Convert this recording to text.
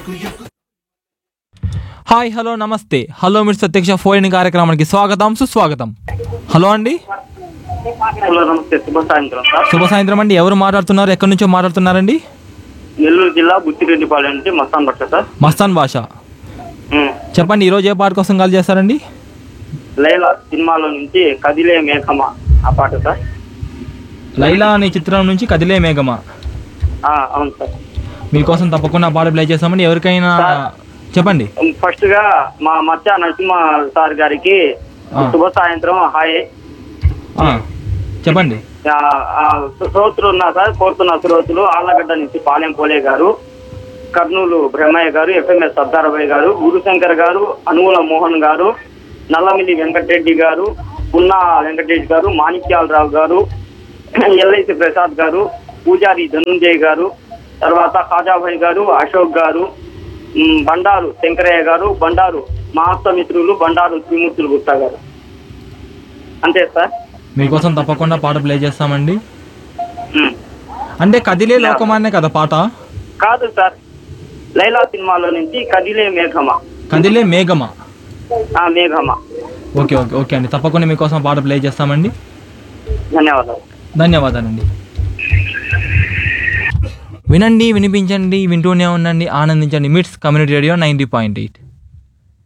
Hi hello నమస్తే hello miss ప్రత్యక్ష phone కార్యక్రమానికి స్వాగతం సుస్వాగతం హలో అండి హలో నమస్తే శుభ సాయంత్రం సార్ శుభ సాయంత్రం అండి ఎవరు మాట్లాడుతున్నారు ఎక్కడి నుంచో మాట్లాడుతున్నారండి నెల్లూరు జిల్లా బుచ్చిరెడ్డిపాలెం నుంచి మస్తాన్ పట్ల సార్ మస్తాన్ భాష ఉమ్. చెప్పండి ఈరోజు ఏ పాట కోసం కాల్ చేస్తారండి లైలా సినిమాలో నుంచి కదిలే మేఘమ ఆ పాట సార్ లైలా అనే చిత్రం నుంచి కదిలే మేఘమా ఆ, అవును సార్ మీకోసం తప్పకుండా పాట ప్లే చేస్తామండి ఎవరికైనా చెప్పండి ఫస్ట్ గా మా మత్స్య నరసింహ సార్ గారికి ఆ. శుభ సాయంత్రం హాయ్ ఆ, చెప్పండి ఆ, ఆ, శ్రోతలు ఉన్నా సార్ కోరుతున్న శ్రోతలు ఆళ్ళగడ్డ నుంచి పాలెం పోలే గారు కర్నూలు బ్రహ్మయ్య గారు ఎఫ్ఎంఎస్ సర్దారబాయ్ గారు గురుశంకర్ గారు అనుగుల మోహన్ గారు నల్లమిల్లి వెంకటరెడ్డి గారు పున్నా వెంకటేష్ గారు మాణిక్యాలరావు గారు ఎల్ఐసి ప్రసాద్ గారు పూజారి ధనుంజయ్ గారు తర్వాత ఖాజాభాయ్ గారు అశోక్ గారు ఉమ్, బండారు శంకరయ్య గారు బండారు మహాత్మ మిత్రులు బండారు త్రిమూర్తులు గుప్తా గారు అంతే సార్ మీకోసం తప్పకుండా పాట ప్లే చేస్తామండి ఉమ్. అంటే కదిలే లోకమాన్నే కదా పాట కాదు సార్ లైలా సినిమాలో నుంచి కదిలే మేఘమ కదిలే మేఘమా ఆ మేఘమ ఓకే ఓకే ఓకే అండి తప్పకుండా మీకోసం పాట ప్లే చేస్తామండి ధన్యవాదాలు ధన్యవాదాలండి వినండి వినిపించండి వింటూనే ఉండండి ఆనందించండి MITS community radio ninety point eight